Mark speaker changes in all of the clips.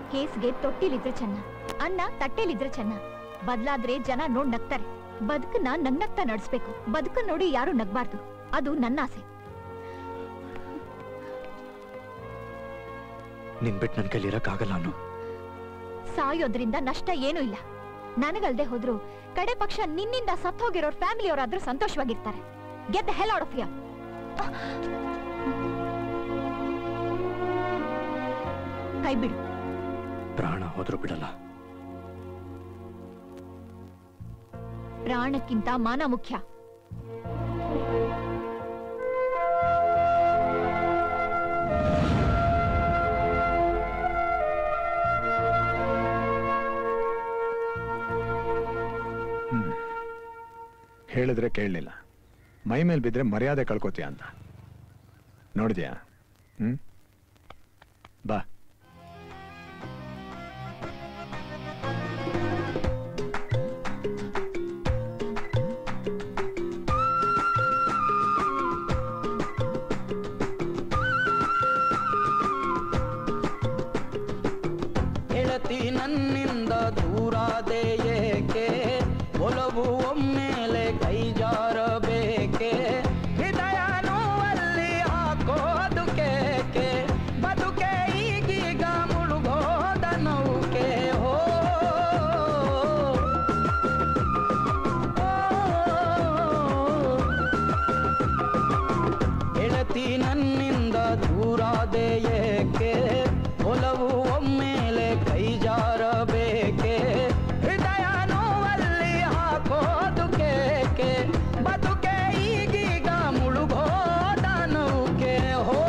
Speaker 1: ಕೇಸ್ಗೆ ತೊಟ್ಟಿಲಿದ್ರೆ ಚೆನ್ನ ಅನ್ನ ತಟ್ಟೆಲಿದ್ರೆ ಚೆನ್ನ ಬದ್ಲಾದ್ರೆ ಜನ ನೋಡ್ ನಗ್ತಾರೆ ಬದುಕನ್ನ ನಗ್ನಗ್ತಾ ನಡ್ಸ್ಬೇಕು ಬದುಕನ್ ನೋಡಿ ಯಾರು ನಗ್ಬಾರ್ದು ಅದು ನನ್ನ ಆಸೆ
Speaker 2: ನಿನ್ ಬಿಟ್ಟು ನನ್ ಕೈಲಿ ಇರಕ್ಕಾಗಲ್ಲ ಅನ್ನು
Speaker 1: ಸಾಯೋದ್ರಿಂದ ನಷ್ಟ ಏನೂ ಇಲ್ಲ ನನಗಲ್ದೆ ಹೋದ್ರು ಕಡೆ ಪಕ್ಷ ನಿನ್ನಿಂದ ಸತ್ತೋಗಿರೋರ್ ಫ್ಯಾಮಿಲಿಯವರಾದ್ರೂ ಸಂತೋಷವಾಗಿರ್ತಾರೆ get the hell out of your ಕೈ ಬಿಡು
Speaker 2: ಪ್ರಾಣ ಹೋದ್ರೂ ಬಿಡಲ್ಲ
Speaker 1: ಪ್ರಾಣಕ್ಕಿಂತ ಮಾನ ಮುಖ್ಯ
Speaker 3: ಹ್ಮ್ ಹೇಳಿದ್ರೆ ಕೇಳಲಿಲ್ಲ ಮೈ ಮೇಲೆ ಬಿದ್ರೆ ಮರ್ಯಾದೆ ಕಳ್ಕೊತೀಯ ಅಂತ ನೋಡಿದ್ಯಾ ಹ್ಮ್ ಬಾ
Speaker 4: ಗೆಳತಿ ನನ್ನಿಂದ ದೂರಾದೆ ಏಕೆ ಒಲವು ಒಮ್ಮೆಲೆ ಕೈ ಜಾರಬೇಕೆ ಹೃದಯ ನೋವಲ್ಲಿ ಹಾಕೋದು ಕೇಕೆ ಬದುಕೆ ಈಗೀಗ ಮುಳುಗೋದ ನೌಕೆ ಹೋ ಗೆಳತಿ ನನ್ನಿಂದ ದೂರಾದೆ ಏಕೆ ಒಲವು ಒಮ್ಮೆಲೆ ಕೈ ಜಾರಬೇಕೆ ಹೃದಯ ನೋವಲ್ಲಿ ಹಾಕೋದು ಕೇಕೆ ಬದುಕೆ ಈಗೀಗ ಮುಳುಗೋದ ನೌಕೆ ಹೋ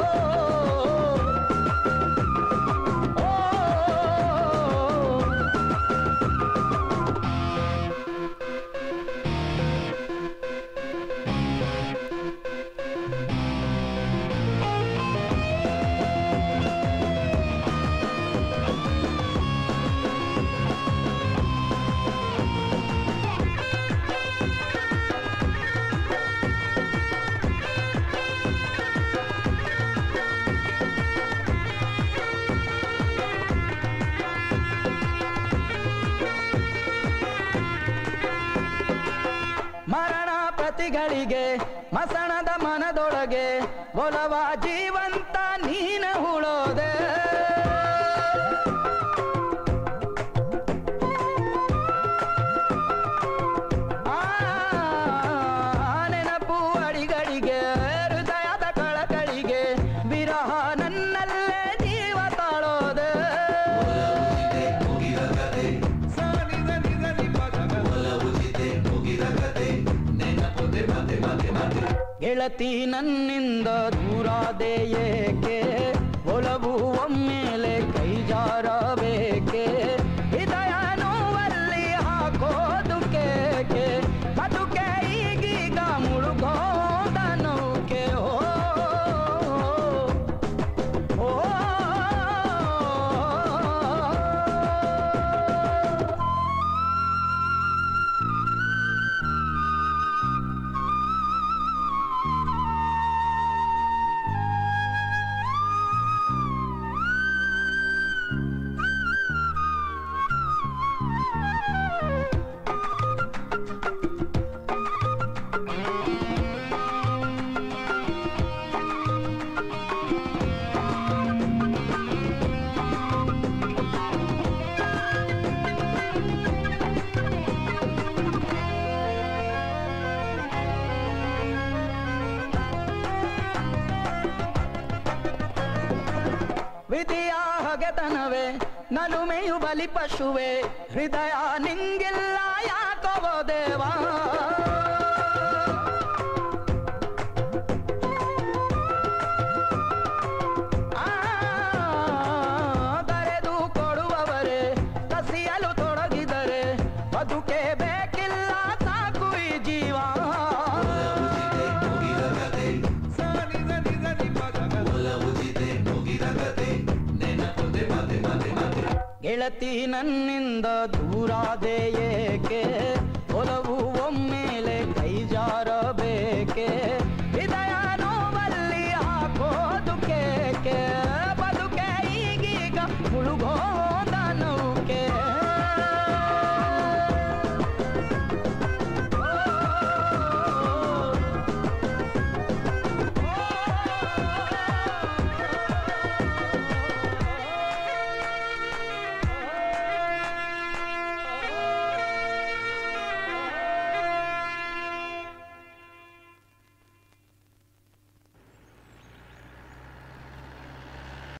Speaker 4: ಮರಣ ಪ್ರತಿಗಳಿಗೆ ಮಸಣದ ಮನದೊಳಗೆ ಒಲವ ಜೀವಂತ ನೀನ ಹುಳೋದೆ ಆ, ನೆನಪು ಅಡಿಗಳಿಗೆ ಹೃದಯದ ಕಳಕಳಿಗೆ ವಿರಹ ನನ್ನಲ್ಲೇ ಜೀವ ತಾಳೋದೆ ಗೆಳತಿ ನನ್ನಿಂದ ದೂರಾದೆ ಏಕೆ ಒಲವು ಒಮ್ಮೆಲೆ ಕೈ ಜಾರಬೇಕೆ ಹೃದಯ ನೋವಲ್ಲಿ ಹಾಕೋದು ಕೇಕೆ ಬದುಕೆ ಈಗೀಗ ಮುಳುಗೋದ ನೌಕೆ ಓ ಓ ವಿಧಿಯ ಹಗೆತನವೇ ನಲುಮೆಯು ಬಲಿ ಪಶುವೆ ಹೃದಯ ನಿಂಗಿಲ್ಲ ಯಾಕೋ ದೇವಾ ಆ, ಬರೆದು ಕೊಡುವವರೇ ಕಸಿಯಲು ತೊಡಗಿದರೆ ಬದುಕೆ ಬೇಕಿಲ್ಲ ಸಾಕು ಈ ಜೀವ ಗೆಳತಿ ನನ್ನಿಂದ ದೂರಾದೆ ಏಕೆ ಒಲವು ಒಮ್ಮೆಲೆ ಕೈ ಜಾರಬೇಕೆ ಹೃದಯ ನೋವಲ್ಲಿ ಹಾಕೋದು ಕೇಕೆ ಬದುಕೆ ಈಗೀಗ ಮುಳುಗೋದ ನೋವು